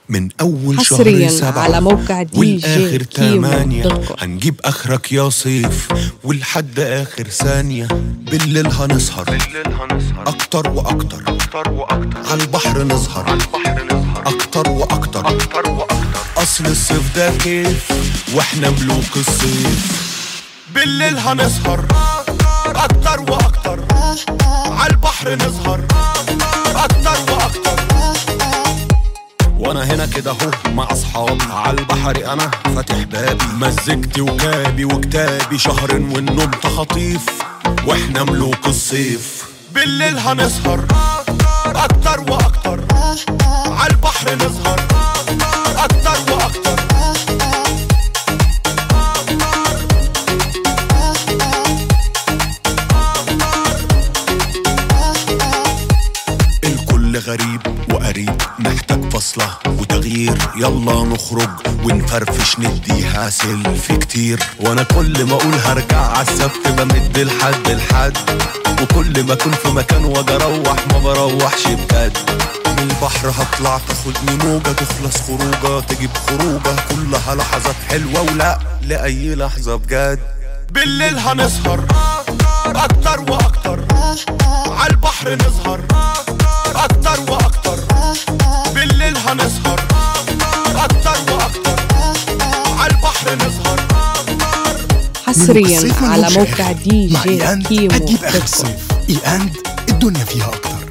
من أول شهر حصرياً سبعة على موقع دي جي والآخر كيمو تمانية دوت كوم. هنجيب آخرك يا صيف ولحد آخر ثانية بالليل هنسهر بالليل هنسهر أكتر وأكتر أكتر وأكتر على البحر نظهر البحر نسهر أكتر وأكتر أكتر وأكتر أصل الصيف ده كيف وإحنا ملوك الصيف بالليل هنسهر أكتر وأكتر على البحر نظهر أكتر وأكتر وانا هنا كده اهو مع اصحابي على البحر انا فاتح بابي مزجتي وكابي وكتابي شهر والنوم تخطيف واحنا ملوك الصيف بالليل هنسهر اكتر واكتر على البحر نسهر اكتر واكتر الكل غريب وقريب محتاج فصلة وتغيير يلا نخرج ونفرفش نديها سيلفي كتير وانا كل ما اقول هرجع عالسبت بمد لحد لحد وكل ما اكون في مكان واجي اروح ما بروحش بجد من البحر هطلع تاخدني موجة تخلص خروجة تجيب خروجة كلها لحظات حلوة ولا لأي لحظة بجد بالليل هنسهر أكتر وأكتر على البحر نسهر أكتر وأكتر بالليل هنسهر أكتر وأكتر على البحر نسهر حصريا الصيف على ملهوش موقع آخر. دي مع جي إياند كيمو هتجيب دوت آخر كوم. الصيف إياند الدنيا فيها أكتر